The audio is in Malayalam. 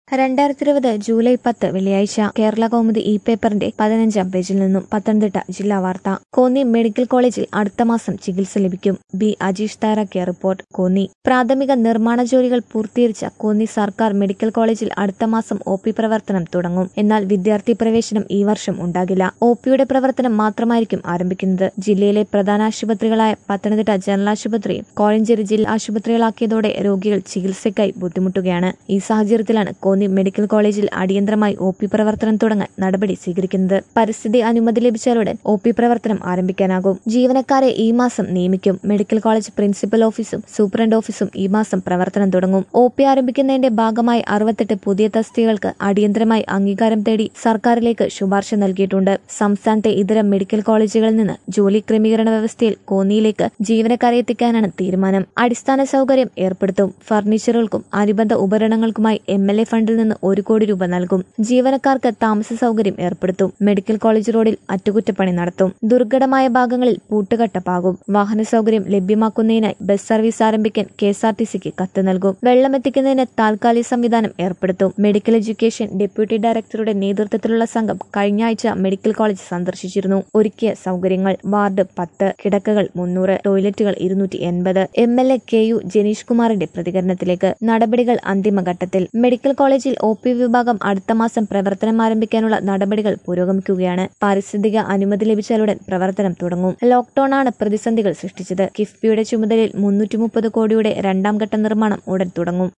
രണ്ടായിരത്തി ഇരുപത് ജൂലൈ പത്ത് വെള്ളിയാഴ്ച കേരള കൗമുദി ഇ പേപ്പറിന്റെ പതിനഞ്ചാം പേജിൽ നിന്നും പത്തനംതിട്ട ജില്ലാ വാർത്ത കോന്നി മെഡിക്കൽ കോളേജിൽ അടുത്ത മാസം ചികിത്സ ലഭിക്കും ബി അജീഷ് തയ്യാറാക്കിയ റിപ്പോർട്ട് കോന്നി പ്രാഥമിക നിർമ്മാണ ജോലികൾ പൂർത്തീകരിച്ച കോന്നി സർക്കാർ മെഡിക്കൽ കോളേജിൽ അടുത്ത മാസം ഒ പി പ്രവർത്തനം തുടങ്ങും എന്നാൽ വിദ്യാർത്ഥി പ്രവേശനം ഈ വർഷം ഉണ്ടാകില്ല ഒ പിയുടെ പ്രവർത്തനം മാത്രമായിരിക്കും ആരംഭിക്കുന്നത് ജില്ലയിലെ പ്രധാന ആശുപത്രികളായ പത്തനംതിട്ട ജനറൽ ആശുപത്രിയും കോഴഞ്ചേരി ജില്ലാ ആശുപത്രികളാക്കിയതോടെ രോഗികൾ ചികിത്സയ്ക്കായി ബുദ്ധിമുട്ടുകയാണ് ഈ സാഹചര്യത്തിലാണ് കോന്നി മെഡിക്കൽ കോളേജിൽ അടിയന്തരമായി ഒ പി പ്രവർത്തനം തുടങ്ങാൻ നടപടി സ്വീകരിക്കുന്നത് പരിസ്ഥിതി അനുമതി ലഭിച്ചാലുടൻ ഒ പി പ്രവർത്തനം ആരംഭിക്കാനാകും ജീവനക്കാരെ ഈ മാസം നിയമിക്കും മെഡിക്കൽ കോളേജ് പ്രിൻസിപ്പൽ ഓഫീസും സൂപ്രണ്ട് ഓഫീസും ഈ മാസം പ്രവർത്തനം തുടങ്ങും ഒ പി ആരംഭിക്കുന്നതിന്റെ ഭാഗമായി അറുപത്തെട്ട് പുതിയ തസ്തികൾക്ക് അടിയന്തരമായി അംഗീകാരം തേടി സർക്കാരിലേക്ക് ശുപാർശ നൽകിയിട്ടുണ്ട് സംസ്ഥാനത്തെ ഇതര മെഡിക്കൽ കോളേജുകളിൽ നിന്ന് ജോലി ക്രമീകരണ വ്യവസ്ഥയിൽ കോന്നിയിലേക്ക് ജീവനക്കാരെ എത്തിക്കാനാണ് തീരുമാനം അടിസ്ഥാന സൗകര്യം ഏർപ്പെടുത്തും ഫർണിച്ചറുകൾക്കും അനുബന്ധ ഉപകരണങ്ങൾക്കുമായി എം എൽ എ ഫണ്ടിൽ നിന്ന് ഒരു കോടി രൂപ നൽകും ജീവനക്കാർക്ക് താമസ സൗകര്യം ഏർപ്പെടുത്തും മെഡിക്കൽ കോളേജ് റോഡിൽ അറ്റകുറ്റപ്പണി നടത്തും ദുർഘടമായ ഭാഗങ്ങളിൽ പൂട്ടുകട്ടപ്പാകും വാഹന സൗകര്യം ലഭ്യമാക്കുന്നതിനായി ബസ് സർവീസ് ആരംഭിക്കാൻ കെ എസ് ആർ ടി സിക്ക് കത്ത് നൽകും വെള്ളമെത്തിക്കുന്നതിന് താൽക്കാലിക സംവിധാനം ഏർപ്പെടുത്തും മെഡിക്കൽ എഡ്യൂക്കേഷൻ ഡെപ്യൂട്ടി ഡയറക്ടറുടെ നേതൃത്വത്തിലുള്ള സംഘം കഴിഞ്ഞ ആഴ്ച മെഡിക്കൽ കോളേജ് സന്ദർശിച്ചിരുന്നു ഒരുക്കിയ സൗകര്യങ്ങൾ വാർഡ് പത്ത് കിടക്കകൾ മുന്നൂറ് ടോയ്ലറ്റുകൾ ഇരുന്നൂറ്റി എൺപത് M L A K U Janeesh കുമാറിന്റെ പ്രതികരണത്തിലേക്ക് നടപടികൾ അന്തിമഘട്ടത്തിൽ മെഡിക്കൽ കോളേജിൽ ഒ പി വിഭാഗം അടുത്ത മാസം പ്രവർത്തനം ആരംഭിക്കാനുള്ള നടപടികൾ പുരോഗമിക്കുകയാണ് പാരിസ്ഥിതിക അനുമതി ലഭിച്ചാലുടൻ പ്രവർത്തനം തുടങ്ങും ലോക്ഡൌൺ ആണ് പ്രതിസന്ധികൾ സൃഷ്ടിച്ചത് കിഫ്ബിയുടെ ചുമതലയിൽ മുന്നൂറ്റി മുപ്പത് കോടിയുടെ രണ്ടാം ഘട്ട നിർമ്മാണം ഉടൻ തുടങ്ങും